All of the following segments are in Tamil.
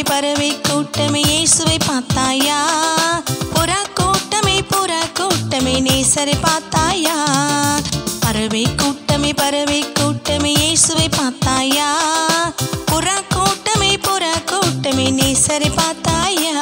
பறவை கூட்டமே இயேசுவை பார்த்தாயா புறா கூட்டமே புறா கூட்டமே நேசரை பார்த்தாயா பறவை கூட்டமே பறவை கூட்டமே இயேசுவை பார்த்தாயா புறா கூட்டமே புறா கூட்டமே நேசரை பார்த்தாயா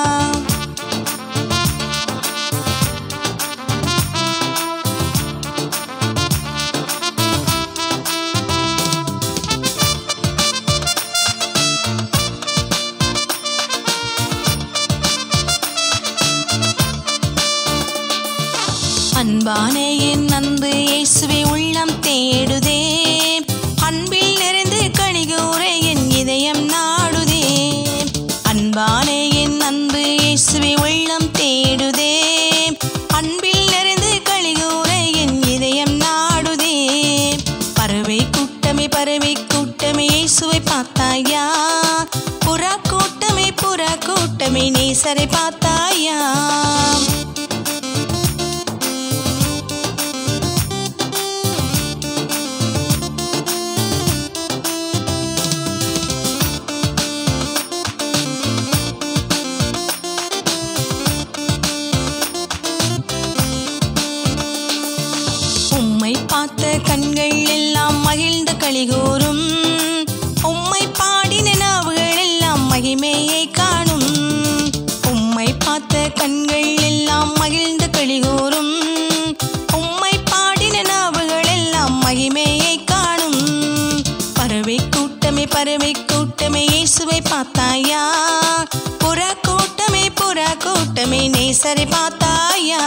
அன்பான என் அன்பு இயேசுவை உள்ளம் தேடுதே அன்பில் நிறைந்து கணிகூற என் இதயம் நாடுதே அன்பான என் அன்பு இயேசுவை உள்ளம் தேடுதே அன்பில் நிறைந்து கழிகூற என் இதயம் நாடுதே பறவை கூட்டமே பறவை கூட்டமே இயேசுவை பார்த்தாயா புறா கூட்டமே புறா கூட்டமே நேசரை பார்த்தாயா உம்மை பார்த்த கண்கள் எல்லாம் மகிழ்ந்த களிகூரும் உம்மை பாடின நாவுகள் எல்லாம் மகிமையை காணும் உம்மை பார்த்த கண்கள் எல்லாம் மகிழ்ந்த களிகூரும் உம்மை பாடின நாவுகள் எல்லாம் மகிமையை காணும் பறவை கூட்டமே பறவை கூட்டமே இயேசுவை பார்த்தாயா புறா கூட்டமே புறா கூட்டமே நேசரை பார்த்தாயா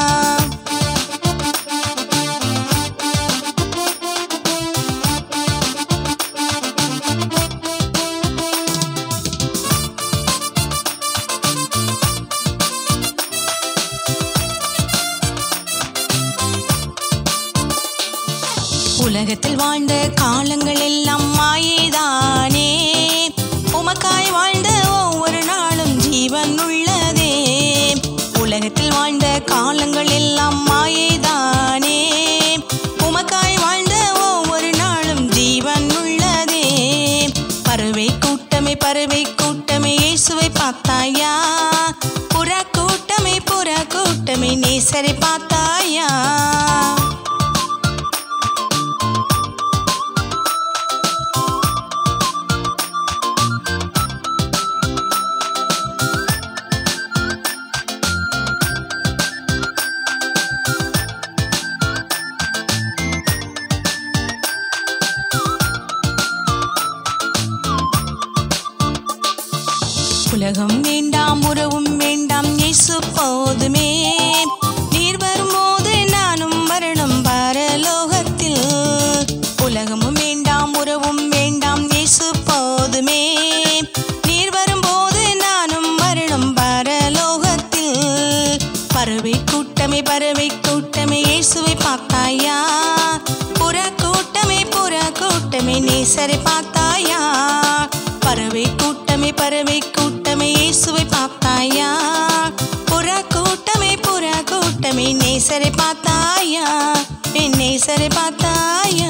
உலகத்தில் வாழ்ந்த காலங்கள் எல்லாம் மாயேதானே உமக்காய் வாழ்ந்த ஒவ்வொரு நாளும் ஜீவன் உள்ளதே உலகத்தில் வாழ்ந்த காலங்கள் எல்லாம் மாயேதானே உமக்காய் வாழ்ந்த ஒவ்வொரு நாளும் ஜீவன் உள்ளதே பறவை கூட்டமே பறவை கூட்டமே இயேசுவை பார்த்தாயா புறா கூட்டமே புறா கூட்டமே நேசரை பார்த்தாயா உலகம் வேண்டாம் உறவும் வேண்டாம் இயேசு போதுமே நீர் வரும்போது நானும் வரணும் பரலோகத்தில் உலகமும் வேண்டாம் உறவும் வேண்டாம் இயேசு போதுமே நீர் வரும்போது நானும் வரணும் பரலோகத்தில் பறவை கூட்டமே பறவை கூட்டமே இயேசுவை பார்த்தாயா புறா கூட்டமே புறா கூட்டமே நேசரை பார்த்தாயா பறவை கூட்டமே பறவை கூட்டமே இயேசுவை பார்த்தாயா புறா கூட்டமே புறா கூட்டமே நேசரை பார்த்தாயா என் நேசரை பார்த்தாயா